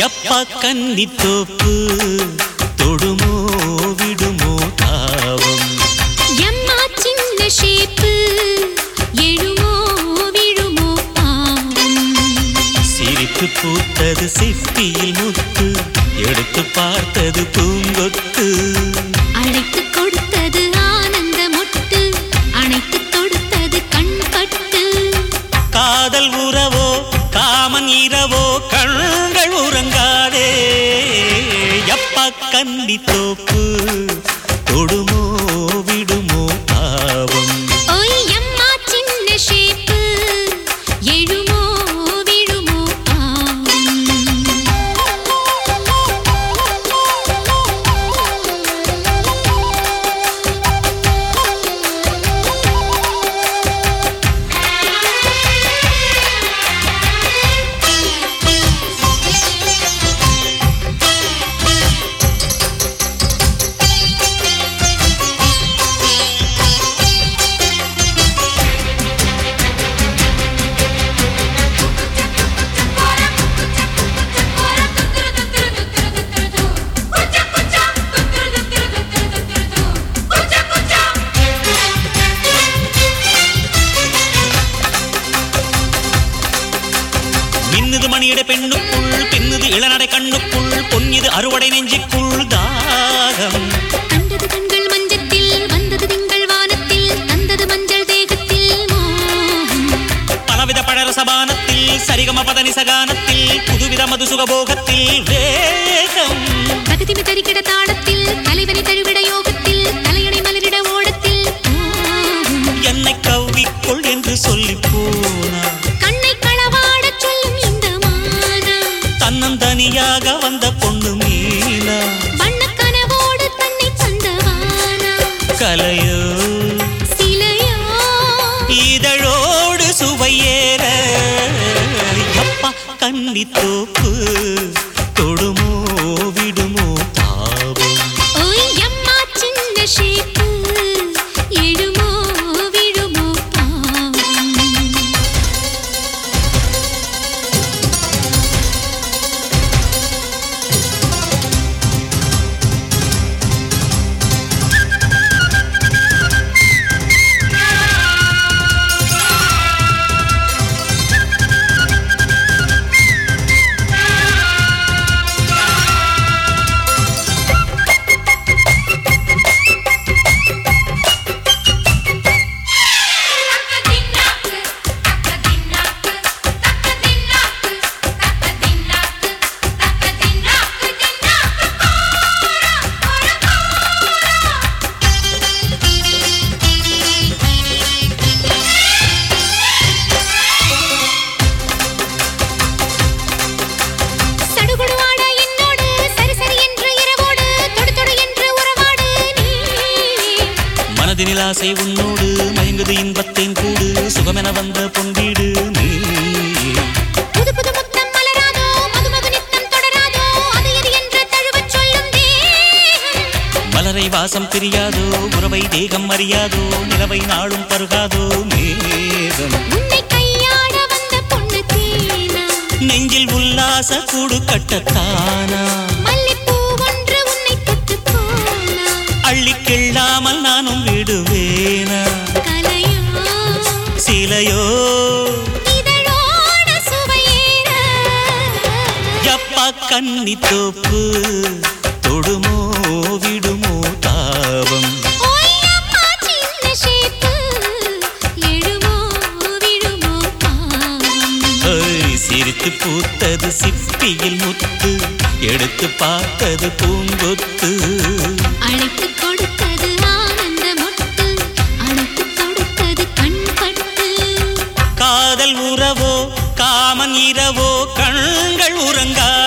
எப்பா கன்னி தோப்பு தொடுமோ விடுமோ தாவம் எம்மா சின்ன ஷேப்பு எழுமோ விழுமோ பாவம் சிரித்து பூத்தது சிப்பியில் முத்து எடுத்து பார்த்தது பூங்கொத்து அழைத்து கொடுத்தது ஆனந்த மொட்டு அணைத்து தொடுத்தது கண்பட்டு காதல் உறவோ காமன் இரவோ கண்கள் உறங்காதே எப்பா கன்னி தோப்பு தொடுமோ விடுமோ தாவம் ஓய் எம்மா சின்ன ஷேப்பு எழுமோ விழுமோ மின்னுது மணியடை பெண்ணுக்குள் பின்னுது இளநடை கண்ணுக்குள் பொன்னிது அறுவடை நெஞ்சுக்குள் தாகம் கண்டது கண்கள் மஞ்சத்தில் வந்தது திங்கள் வானத்தில் தந்தது மஞ்சள் தேகத்தில் மோகம் பலவித பழரசபானத்தில் சரிகம பதனி சகானத்தில் புதுவித மது சுகபோகத்தில் வேகம் பிரகதிமி தரிக்கிட தாளத்தில் தலைவனை தழுவிட யோகத்தில் தலையணை மலரிட ஓடத்தில் மோகம். என்னை கவ்விக்கொள் என்று சொல்லி போனா கண்ணை களவாடச் சொல்லும் இந்த மானா தன்னந்தனியாக வந்த பொண்ணு மீனா வண்ணக் கனவோடு தன்னை தந்தவானா கலையோ சிலையோ இதழோடு சுவையேற அப்பா கன்னி தோப்பு தொடுமோ விடுமோ தாவும் ஓய் அம்மா சின்ன ஷேப்பு எழுமோ விழுமோ பாவம் சடுகுடுவாட என்னோடு சரி சரி என்று இரவோடு தொடு தொடு என்று உறவாடு நீ மனதினில் ஆசை உன்னோடு மயங்குது இன்பத்தேன் கூடு சுகமென வந்த பொன்வீடு நீ புது புது முத்தம் மலராதோ மதுமது நித்தம் தொடராதோ அது இது என்று தழுவச் சொல்லும் தேகம் மலரை வாசம் பிரியாதோ உறவை தேகம் அறியாதோ நிலவை நாளும் பருகாதோ மேகம் உன்னை கையாட வந்த பொண்ணு தேனா நெஞ்சில் உல்லாச கூடு கட்டத்தானா மல்லிப்பூ ஒன்று உன்னை தொட்டு போனா அள்ளி கிள்ளாமல் நானும் விடுவேனா கலையோ சிலையோ இதழோட சுவையேற எப்பா கன்னி தோப்பு தொடுமோ விடுமோ தாவம் ஓய் அம்மா சின்ன ஷேப்பு எழுமோ விழுமோ பாவம் ஏய், சிரித்து பூத்தது சிப்பியில் முத்து எடுத்து பார்த்தது பூங்கொத்து அழைத்து கொடுத்தது ஆனந்த மொட்டு அணைத்து கொடுத்தது கண்பட்டு காதல் உறவோ காமன் இரவோ கண்கள் உறங்கா